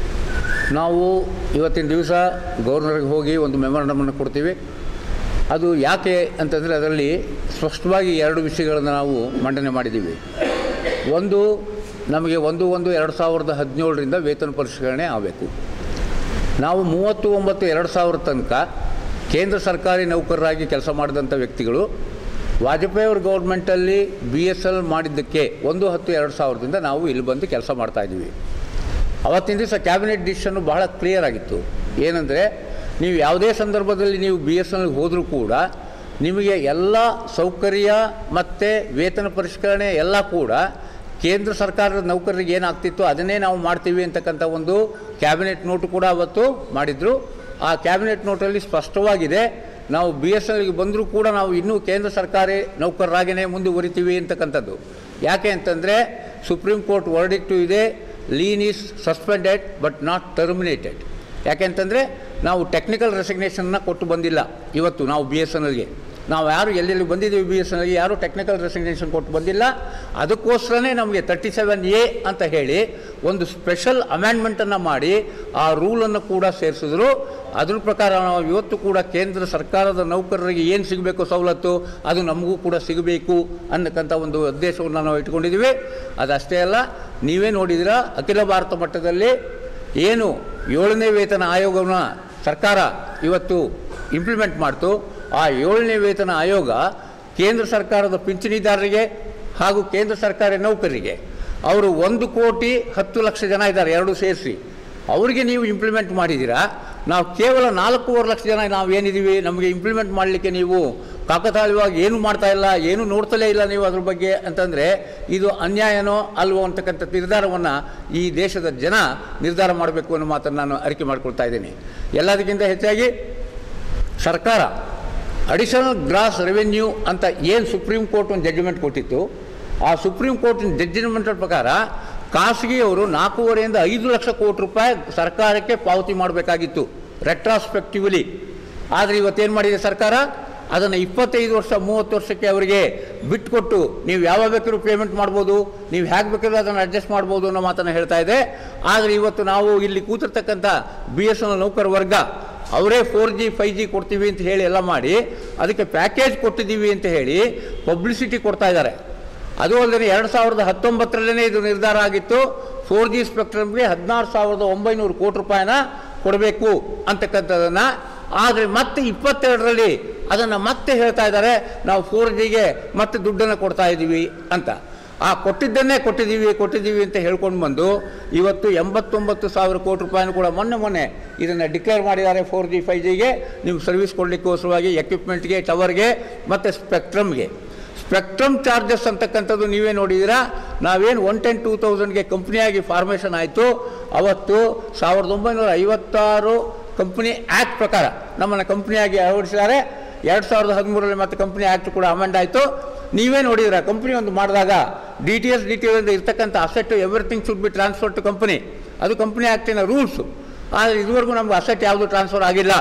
ನಾವು ಇವತ್ತಿನ ದಿವಸ ಗವರ್ನರ್ಗೆ ಹೋಗಿ ಒಂದು ಮೆಮೊರಂಡಮನ್ನು ಕೊಡ್ತೀವಿ ಅದು ಯಾಕೆ ಅಂತಂದರೆ ಅದರಲ್ಲಿ ಸ್ಪಷ್ಟವಾಗಿ ಎರಡು ವಿಷಯಗಳನ್ನು ನಾವು ಮಂಡನೆ ಮಾಡಿದ್ದೀವಿ ಒಂದು ನಮಗೆ ಒಂದು ಒಂದು ಎರಡು ಸಾವಿರದ ಹದಿನೇಳರಿಂದ ವೇತನ ಪರಿಷ್ಕರಣೆ ಆಗಬೇಕು ನಾವು ಮೂವತ್ತು ಒಂಬತ್ತು ಎರಡು ಸಾವಿರ ತನಕ ಕೇಂದ್ರ ಸರ್ಕಾರಿ ನೌಕರರಾಗಿ ಕೆಲಸ ಮಾಡಿದಂಥ ವ್ಯಕ್ತಿಗಳು ವಾಜಪೇಯಿ ಅವ್ರ ಗೌರ್ಮೆಂಟಲ್ಲಿ ಬಿ ಎಸ್ ಎಲ್ ಮಾಡಿದ್ದಕ್ಕೆ ಒಂದು ಹತ್ತು ಎರಡು ಸಾವಿರದಿಂದ ನಾವು ಇಲ್ಲಿ ಬಂದು ಕೆಲಸ ಮಾಡ್ತಾಯಿದ್ದೀವಿ ಅವತ್ತಿನ ದಿವಸ ಕ್ಯಾಬಿನೆಟ್ ಡಿಸಿಷನ್ನು ಬಹಳ ಕ್ಲಿಯರ್ ಆಗಿತ್ತು ಏನಂದರೆ ನೀವು ಯಾವುದೇ ಸಂದರ್ಭದಲ್ಲಿ ನೀವು ಬಿ ಎಸ್ ಎನ್ಗೆ ಹೋದರೂ ಕೂಡ ನಿಮಗೆ ಎಲ್ಲ ಸೌಕರ್ಯ ಮತ್ತು ವೇತನ ಪರಿಷ್ಕರಣೆ ಎಲ್ಲ ಕೂಡ ಕೇಂದ್ರ ಸರ್ಕಾರದ ನೌಕರರಿಗೆ ಏನಾಗ್ತಿತ್ತು ಅದನ್ನೇ ನಾವು ಮಾಡ್ತೀವಿ ಅಂತಕ್ಕಂಥ ಒಂದು ಕ್ಯಾಬಿನೆಟ್ ನೋಟು ಕೂಡ ಅವತ್ತು ಮಾಡಿದರು ಆ ಕ್ಯಾಬಿನೆಟ್ ನೋಟಲ್ಲಿ ಸ್ಪಷ್ಟವಾಗಿದೆ ನಾವು ಬಿ ಎಸ್ ಎಲ್ಗೆ ಬಂದರೂ ಕೂಡ ನಾವು ಇನ್ನೂ ಕೇಂದ್ರ ಸರ್ಕಾರಿ ನೌಕರರಾಗಿಯೇ ಮುಂದುವರಿತೀವಿ ಅಂತಕ್ಕಂಥದ್ದು ಯಾಕೆ ಅಂತಂದರೆ ಸುಪ್ರೀಂ ಕೋರ್ಟ್ ವರ್ಡಿಕ್ಟು ಇದೆ lien is suspended but not terminated ಯಾಕೆಂತಂದರೆ ನಾವು ಟೆಕ್ನಿಕಲ್ ರೆಸಿಗ್ನೇಷನ್ನ ಕೊಟ್ಟು ಬಂದಿಲ್ಲ ಇವತ್ತು ನಾವು ಬಿ ಎಸ್ ಎನ್ ಎಲ್ಗೆ ನಾವು ಯಾರು ಎಲ್ಲೆಲ್ಲಿ ಬಂದಿದ್ದೀವಿ ಬಿ ಎಸ್ ಎನ್ ಎಲ್ಗೆ ಯಾರು ಟೆಕ್ನಿಕಲ್ ರೆಸಿಗ್ನೇಷನ್ ಕೊಟ್ಟು ಬಂದಿಲ್ಲ ಅದಕ್ಕೋಸ್ಕರನೇ ನಮಗೆ ತರ್ಟಿ ಸೆವೆನ್ ಎ ಅಂತ ಹೇಳಿ ಒಂದು ಸ್ಪೆಷಲ್ ಅಮೆಂಡ್ಮೆಂಟನ್ನು ಮಾಡಿ ಆ ರೂಲನ್ನು ಕೂಡ ಸೇರಿಸಿದ್ರು ಅದ್ರ ಪ್ರಕಾರ ನಾವು ಇವತ್ತು ಕೂಡ ಕೇಂದ್ರ ಸರ್ಕಾರದ ನೌಕರರಿಗೆ ಏನು ಸಿಗಬೇಕು ಸವಲತ್ತು ಅದು ನಮಗೂ ಕೂಡ ಸಿಗಬೇಕು ಅನ್ನಕ್ಕಂಥ ಒಂದು ಉದ್ದೇಶವನ್ನು ನಾವು ಇಟ್ಕೊಂಡಿದ್ದೀವಿ ಅದಷ್ಟೇ ಅಲ್ಲ ನೀವೇ ನೋಡಿದಿರ ಅಖಿಲ ಭಾರತ ಮಟ್ಟದಲ್ಲಿ ಏನು ಏಳನೇ ವೇತನ ಆಯೋಗವನ್ನು ಸರ್ಕಾರ ಇವತ್ತು ಇಂಪ್ಲಿಮೆಂಟ್ ಮಾಡ್ತು ಆ ಏಳನೇ ವೇತನ ಆಯೋಗ ಕೇಂದ್ರ ಸರ್ಕಾರದ ಪಿಂಚಣಿದಾರರಿಗೆ ಹಾಗೂ ಕೇಂದ್ರ ಸರ್ಕಾರಿ ನೌಕರರಿಗೆ ಅವರು ಒಂದು ಕೋಟಿ ಹತ್ತು ಲಕ್ಷ ಜನ ಇದ್ದಾರೆ ಎರಡು ಸೇರಿಸಿ ಅವರಿಗೆ ನೀವು ಇಂಪ್ಲಿಮೆಂಟ್ ಮಾಡಿದ್ದೀರಾ ನಾವು ಕೇವಲ ನಾಲ್ಕೂವರೆ ಲಕ್ಷ ಜನ ನಾವು ಏನಿದ್ದೀವಿ ನಮಗೆ ಇಂಪ್ಲಿಮೆಂಟ್ ಮಾಡಲಿಕ್ಕೆ ನೀವು ಕಾಕತಾಳೀಯವಾಗಿ ಏನು ಮಾಡ್ತಾ ಇಲ್ಲ ಏನು ನೋಡ್ತಲೇ ಇಲ್ಲ ನೀವು ಅದ್ರ ಬಗ್ಗೆ ಅಂತಂದರೆ ಇದು ಅನ್ಯಾಯನೋ ಅಲ್ವೋ ಅಂತಕ್ಕಂಥ ನಿರ್ಧಾರವನ್ನು ಈ ದೇಶದ ಜನ ನಿರ್ಧಾರ ಮಾಡಬೇಕು ಅನ್ನೋ ಮಾತನ್ನು ನಾನು ಅರಿಕೆ ಮಾಡ್ಕೊಳ್ತಾ ಇದ್ದೀನಿ ಎಲ್ಲದಕ್ಕಿಂತ ಹೆಚ್ಚಾಗಿ ಸರ್ಕಾರ ಅಡಿಷನಲ್ ಗ್ರಾಸ್ ರೆವೆನ್ಯೂ ಅಂತ ಏನು ಸುಪ್ರೀಂ ಕೋರ್ಟ್ ಒಂದು ಜಡ್ಜ್ಮೆಂಟ್ ಕೊಟ್ಟಿತ್ತು ಆ ಸುಪ್ರೀಂ ಕೋರ್ಟಿನ ಜಡ್ಜ್ಮೆಂಟ್ ಪ್ರಕಾರ ಖಾಸಗಿಯವರು ನಾಲ್ಕೂವರೆಯಿಂದ ಐದು ಲಕ್ಷ ಕೋಟಿ ರೂಪಾಯಿ ಸರ್ಕಾರಕ್ಕೆ ಪಾವತಿ ಮಾಡಬೇಕಾಗಿತ್ತು ರೆಟ್ರಾಸ್ಪೆಕ್ಟಿವ್ಲಿ ಆದರೆ ಇವತ್ತೇನು ಮಾಡಿದೆ ಸರ್ಕಾರ ಅದನ್ನು ಇಪ್ಪತ್ತೈದು ವರ್ಷ ಮೂವತ್ತು ವರ್ಷಕ್ಕೆ ಅವರಿಗೆ ಬಿಟ್ಕೊಟ್ಟು ನೀವು ಯಾವಾಗ ಬೇಕಾದ್ರೂ ಪೇಮೆಂಟ್ ಮಾಡ್ಬೋದು ನೀವು ಹೇಗೆ ಬೇಕಾದ್ರೂ ಅದನ್ನು ಅಡ್ಜಸ್ಟ್ ಮಾಡ್ಬೋದು ಅನ್ನೋ ಮಾತನ್ನು ಹೇಳ್ತಾ ಇದೆ ಆದರೆ ಇವತ್ತು ನಾವು ಇಲ್ಲಿ ಕೂತಿರ್ತಕ್ಕಂಥ ಬಿ ಎಸ್ ಎನ್ ನೌಕರ ವರ್ಗ ಅವರೇ ಫೋರ್ ಜಿ ಫೈವ್ ಜಿ ಕೊಡ್ತೀವಿ ಅಂತ ಹೇಳಿ ಎಲ್ಲ ಮಾಡಿ ಅದಕ್ಕೆ ಪ್ಯಾಕೇಜ್ ಕೊಟ್ಟಿದ್ದೀವಿ ಅಂತ ಹೇಳಿ ಪಬ್ಲಿಸಿಟಿ ಕೊಡ್ತಾ ಇದ್ದಾರೆ ಅದು ಅಲ್ಲದೆ ಎರಡು ಸಾವಿರದ ಹತ್ತೊಂಬತ್ತರಲ್ಲೇ ಇದು ನಿರ್ಧಾರ ಆಗಿತ್ತು ಫೋರ್ ಜಿ ಸ್ಪೆಕ್ಟ್ರಮ್ಗೆ ಹದಿನಾರು ಸಾವಿರದ ಒಂಬೈನೂರು ಕೋಟಿ ರೂಪಾಯಿನ ಕೊಡಬೇಕು ಅಂತಕ್ಕಂಥದ್ದನ್ನು ಆದರೆ ಮತ್ತೆ ಇಪ್ಪತ್ತೆರಡರಲ್ಲಿ ಅದನ್ನು ಮತ್ತೆ ಹೇಳ್ತಾ ಇದ್ದಾರೆ ನಾವು ಫೋರ್ ಜಿಗೆ ಮತ್ತೆ ದುಡ್ಡನ್ನು ಕೊಡ್ತಾ ಇದ್ದೀವಿ ಅಂತ ಆ ಕೊಟ್ಟಿದ್ದನ್ನೇ ಕೊಟ್ಟಿದ್ದೀವಿ ಕೊಟ್ಟಿದ್ದೀವಿ ಅಂತ ಹೇಳ್ಕೊಂಡು ಬಂದು ಇವತ್ತು ಎಂಬತ್ತೊಂಬತ್ತು ಸಾವಿರ ಕೋಟಿ ರೂಪಾಯಿನೂ ಕೂಡ ಮೊನ್ನೆ ಮೊನ್ನೆ ಇದನ್ನು ಡಿಕ್ಲೇರ್ ಮಾಡಿದ್ದಾರೆ ಫೋರ್ ಜಿ ಫೈವ್ ಜಿಗೆ ನೀವು ಸರ್ವಿಸ್ ಕೊಡಲಿಕ್ಕೋಸ್ಕರವಾಗಿ ಎಕ್ವಿಪ್ಮೆಂಟ್ಗೆ ಟವರ್ಗೆ ಮತ್ತು ಸ್ಪೆಕ್ಟ್ರಮ್ಗೆ ಸ್ಪೆಕ್ಟ್ರಮ್ ಚಾರ್ಜಸ್ ಅಂತಕ್ಕಂಥದ್ದು ನೀವೇ ನೋಡಿದ್ದೀರಾ ನಾವೇನು ಒನ್ ಟೆನ್ ಟೂ ತೌಸಂಡ್ಗೆ ಕಂಪ್ನಿಯಾಗಿ ಫಾರ್ಮೇಷನ್ ಆಯಿತು ಅವತ್ತು ಸಾವಿರದ ಒಂಬೈನೂರ ಐವತ್ತಾರು ಕಂಪ್ನಿ ಆ್ಯಕ್ಟ್ ಪ್ರಕಾರ ನಮ್ಮನ್ನು ಕಂಪ್ನಿಯಾಗಿ ಅಳವಡಿಸಿದ್ದಾರೆ ಎರಡು ಸಾವಿರದ ಹದಿಮೂರರಲ್ಲಿ ಮತ್ತೆ ಕಂಪ್ನಿ ಆ್ಯಕ್ಟ್ ಕೂಡ ಅಮೆಂಡ್ ಆಯಿತು ನೀವೇ ನೋಡಿದಿರ ಕಂಪ್ನಿ ಒಂದು ಮಾಡಿದಾಗ D T S D T S ಇರ್ತಕ್ಕಂಥ asset everything should be transfer to company ಅದು ಕಂಪ್ನಿ ಆ್ಯಕ್ಟಿನ ರೂಲ್ಸು ಆದರೆ ಇದುವರೆಗೂ ನಮ್ಗೆ ಅಸೆಟ್ ಯಾವುದು ಟ್ರಾನ್ಸ್ಫರ್ ಆಗಿಲ್ಲ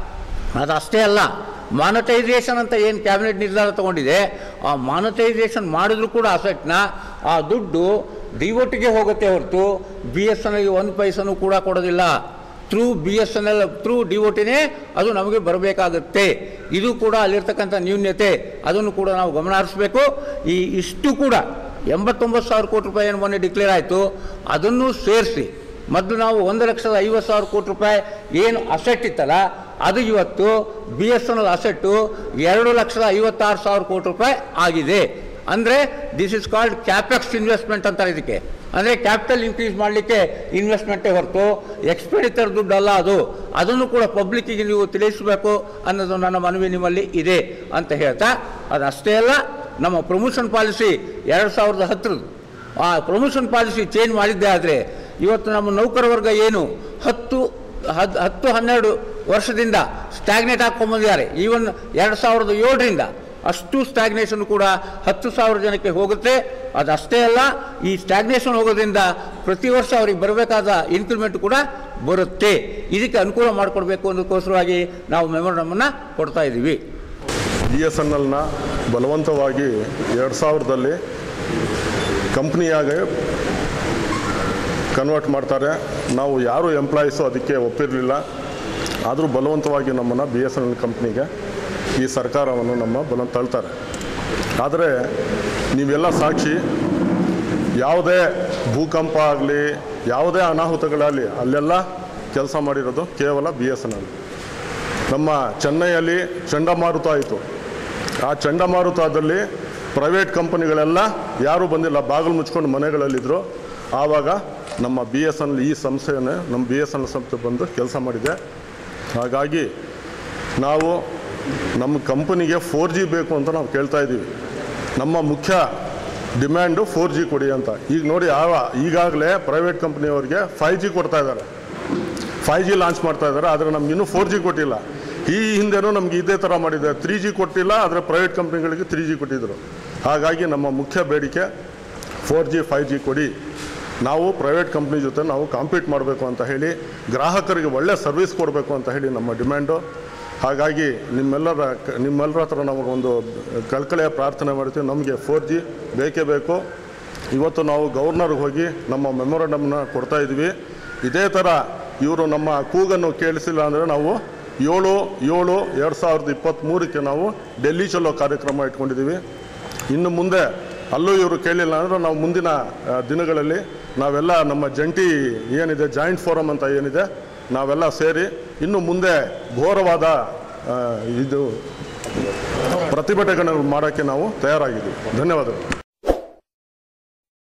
ಅದು ಅಷ್ಟೇ ಅಲ್ಲ ಮಾನಿಟೈಸೇಷನ್ ಅಂತ ಏನು ಕ್ಯಾಬಿನೆಟ್ ನಿರ್ಧಾರ ತಗೊಂಡಿದೆ ಆ ಮಾನಿಟೈಸೇಷನ್ ಮಾಡಿದ್ರು ಕೂಡ ಅಸೆಟ್ನ ಆ ದುಡ್ಡು ಡಿವೋಟಿಗೆ ಹೋಗುತ್ತೆ ಹೊರತು ಬಿ ಎಸ್ ಎನ್ ಎಲ್ಗೆ ಒಂದು ಪೈಸನೂ ಕೂಡ ಕೊಡೋದಿಲ್ಲ through B S N L through ಡಿವೋಟಿನೇ ಅದು ನಮಗೆ ಬರಬೇಕಾಗುತ್ತೆ ಇದು ಕೂಡ ಅಲ್ಲಿರ್ತಕ್ಕಂಥ ನ್ಯೂನ್ಯತೆ ಅದನ್ನು ಕೂಡ ನಾವು ಗಮನ ಹರಿಸಬೇಕು ಈ ಇಷ್ಟು ಕೂಡ ಎಂಬತ್ತೊಂಬತ್ತು ಸಾವಿರ ಕೋಟಿ ರೂಪಾಯಿ ಏನು ಮೊನ್ನೆ ಡಿಕ್ಲೇರ್ ಆಯಿತು ಅದನ್ನು ಸೇರಿಸಿ ಮೊದಲು ನಾವು ಒಂದು ಲಕ್ಷದ ಐವತ್ತು ಸಾವಿರ ಕೋಟಿ ರೂಪಾಯಿ ಏನು ಅಸೆಟ್ ಇತ್ತಲ್ಲ ಅದು ಇವತ್ತು B S N L asset ಎರಡು ಲಕ್ಷದ ಐವತ್ತಾರು ಸಾವಿರ ಕೋಟಿ ರೂಪಾಯಿ ಆಗಿದೆ ಅಂದರೆ this is called capex investment ಅಂತಾರೆ ಇದಕ್ಕೆ ಅಂದರೆ ಕ್ಯಾಪಿಟಲ್ ಇನ್ಕ್ರೀಸ್ ಮಾಡಲಿಕ್ಕೆ ಇನ್ವೆಸ್ಟ್ಮೆಂಟೇ ಹೊರತು ಎಕ್ಸ್ಪೆಂಡಿಚರ್ ದುಡ್ಡು ಅಲ್ಲ ಅದು ಅದನ್ನು ಕೂಡ ಪಬ್ಲಿಕ್ಕಿಗೆ ನೀವು ತಿಳಿಸಬೇಕು ಅನ್ನೋದು ನನ್ನ ಮನವಿ ನಿಮ್ಮಲ್ಲಿ ಇದೆ ಅಂತ ಹೇಳ್ತಾ ಅದಷ್ಟೇ ಅಲ್ಲ ನಮ್ಮ ಪ್ರಮೋಷನ್ ಪಾಲಿಸಿ ಎರಡು ಸಾವಿರದ ಹತ್ತರದ್ದು ಆ ಪ್ರಮೋಷನ್ ಪಾಲಿಸಿ ಚೇಂಜ್ ಮಾಡಿದ್ದೇ ಆದರೆ ಇವತ್ತು ನಮ್ಮ ನೌಕರ ವರ್ಗ ಏನು ಹತ್ತು ಹದ್ ಹತ್ತು ಹನ್ನೆರಡು ವರ್ಷದಿಂದ ಸ್ಟ್ಯಾಗ್ನೇಟ್ ಹಾಕ್ಕೊಂಬಂದಿದ್ದಾರೆ ಈವನ್ ಎರಡು ಸಾವಿರದ ಏಳರಿಂದ ಅಷ್ಟು ಸ್ಟ್ಯಾಗ್ನೇಷನ್ ಕೂಡ ಹತ್ತು ಸಾವಿರ ಜನಕ್ಕೆ ಹೋಗುತ್ತೆ ಅದಷ್ಟೇ ಅಲ್ಲ ಈ ಸ್ಟ್ಯಾಗ್ನೇಷನ್ ಹೋಗೋದ್ರಿಂದ ಪ್ರತಿ ವರ್ಷ ಅವ್ರಿಗೆ ಬರಬೇಕಾದ ಇನ್ಕ್ರಿಮೆಂಟ್ ಕೂಡ ಬರುತ್ತೆ ಇದಕ್ಕೆ ಅನುಕೂಲ ಮಾಡಿಕೊಡ್ಬೇಕು ಅನ್ನೋದಕ್ಕೋಸ್ಕರವಾಗಿ ನಾವು ಮೆಮೊರಡಮನ್ನು ಕೊಡ್ತಾ ಇದ್ದೀವಿ ಬಿ ಎಸ್ ಎನ್ ಎಲ್ನ ಬಲವಂತವಾಗಿ ಎರಡು ಸಾವಿರದಲ್ಲಿ ಕಂಪ್ನಿಯಾಗೆ ಕನ್ವರ್ಟ್ ಮಾಡ್ತಾರೆ ನಾವು ಯಾರು ಎಂಪ್ಲಾಯೀಸು ಅದಕ್ಕೆ ಒಪ್ಪಿರಲಿಲ್ಲ ಆದರೂ ಬಲವಂತವಾಗಿ ನಮ್ಮನ್ನು ಬಿ ಎಸ್ ಎನ್ ಎಲ್ ಕಂಪ್ನಿಗೆ ಈ ಸರ್ಕಾರವನ್ನು ನಮ್ಮ ಬಲ ತಳ್ತಾರೆ ಆದರೆ ನೀವೆಲ್ಲ ಸಾಕ್ಷಿ ಯಾವುದೇ ಭೂಕಂಪ ಆಗಲಿ ಯಾವುದೇ ಅನಾಹುತಗಳಾಗಲಿ ಅಲ್ಲೆಲ್ಲ ಕೆಲಸ ಮಾಡಿರೋದು ಕೇವಲ ಬಿ ಎಸ್ ಎನ್ ಎಲ್ ನಮ್ಮ ಚೆನ್ನೈಯಲ್ಲಿ ಚಂಡಮಾರುತ ಆಯಿತು ಆ ಚಂಡಮಾರುತದಲ್ಲಿ ಪ್ರೈವೇಟ್ ಕಂಪನಿಗಳೆಲ್ಲ ಯಾರೂ ಬಂದಿಲ್ಲ ಬಾಗಿಲು ಮುಚ್ಕೊಂಡು ಮನೆಗಳಲ್ಲಿದ್ದರು ಆವಾಗ ನಮ್ಮ ಬಿ ಎಸ್ ಎನ್ ಈ ಸಂಸ್ಥೆಯನ್ನೇ ನಮ್ಮ ಬಿ ಎಸ್ ಎನ್ ಸಂಸ್ಥೆ ಬಂದು ಕೆಲಸ ಮಾಡಿದೆ ಹಾಗಾಗಿ ನಾವು ನಮ್ಮ ಕಂಪನಿಗೆ ಫೋರ್ ಜಿ ಬೇಕು ಅಂತ ನಾವು ಕೇಳ್ತಾ ಇದ್ದೀವಿ ನಮ್ಮ ಮುಖ್ಯ ಡಿಮ್ಯಾಂಡು ಫೋರ್ ಜಿ ಕೊಡಿ ಅಂತ ಈಗ ನೋಡಿ ಯಾವ ಈಗಾಗಲೇ ಪ್ರೈವೇಟ್ ಕಂಪ್ನಿಯವ್ರಿಗೆ ಫೈವ್ ಜಿ ಕೊಡ್ತಾ ಇದ್ದಾರೆ ಫೈವ್ ಜಿ ಲಾಂಚ್ ಮಾಡ್ತಾ ಇದ್ದಾರೆ ಆದರೆ ನಮ್ಗೆ ಇನ್ನೂ ಫೋರ್ ಜಿ ಕೊಟ್ಟಿಲ್ಲ ಈ ಹಿಂದೆನೂ ನಮ್ಗೆ ಇದೇ ಥರ ಮಾಡಿದೆ ತ್ರೀ ಜಿ ಕೊಟ್ಟಿಲ್ಲ ಆದರೆ ಪ್ರೈವೇಟ್ ಕಂಪ್ನಿಗಳಿಗೆ ತ್ರೀ ಜಿ ಕೊಟ್ಟಿದ್ದರು ಹಾಗಾಗಿ ನಮ್ಮ ಮುಖ್ಯ ಬೇಡಿಕೆ ಫೋರ್ ಜಿ ಫೈವ್ ಜಿ ಕೊಡಿ ನಾವು ಪ್ರೈವೇಟ್ ಕಂಪ್ನಿ ಜೊತೆ ನಾವು ಕಾಂಪೀಟ್ ಮಾಡಬೇಕು ಅಂತ ಹೇಳಿ ಗ್ರಾಹಕರಿಗೆ ಒಳ್ಳೆ ಸರ್ವಿಸ್ ಕೊಡಬೇಕು ಅಂತ ಹೇಳಿ ನಮ್ಮ ಡಿಮ್ಯಾಂಡು ಹಾಗಾಗಿ ನಿಮ್ಮೆಲ್ಲರ ನಿಮ್ಮೆಲ್ಲರ ಹತ್ರ ನಮಗೊಂದು ಕಳ್ಕಳೆಯ ಪ್ರಾರ್ಥನೆ ಮಾಡ್ತೀವಿ ನಮಗೆ ಫೋರ್ ಜಿ ಬೇಕೇ ಬೇಕು ಇವತ್ತು ನಾವು ಗವರ್ನರ್ಗೆ ಹೋಗಿ ನಮ್ಮ ಮೆಮೊರಂಡಮ್ನ ಕೊಡ್ತಾ ಇದ್ವಿ ಇದೇ ಥರ ಇವರು ನಮ್ಮ ಕೂಗನ್ನು ಕೇಳಿಸಿಲ್ಲ ಅಂದರೆ ನಾವು ಏಳು ಏಳು ಎರಡು ಸಾವಿರದ ಇಪ್ಪತ್ತ್ಮೂರಕ್ಕೆ ನಾವು ಡೆಲ್ಲಿ ಚಲೋ ಕಾರ್ಯಕ್ರಮ ಇಟ್ಕೊಂಡಿದ್ದೀವಿ ಇನ್ನು ಮುಂದೆ ಅಲ್ಲೂ ಇವರು ಕೇಳಿಲ್ಲ ಅಂದರೆ ನಾವು ಮುಂದಿನ ಆ, ದಿನಗಳಲ್ಲಿ ನಾವೆಲ್ಲ ನಮ್ಮ ಜಂಟಿ ಏನಿದೆ ಜಾಯಿಂಟ್ ಫೋರಮ್ ಅಂತ ಏನಿದೆ ನಾವೆಲ್ಲ ಸೇರಿ ಇನ್ನು ಮುಂದೆ ಘೋರವಾದ ಆ, ಇದು ಪ್ರತಿಭಟನೆಗಳು ಮಾಡೋಕ್ಕೆ ನಾವು ತಯಾರಾಗಿದ್ದೀವಿ ಧನ್ಯವಾದಗಳು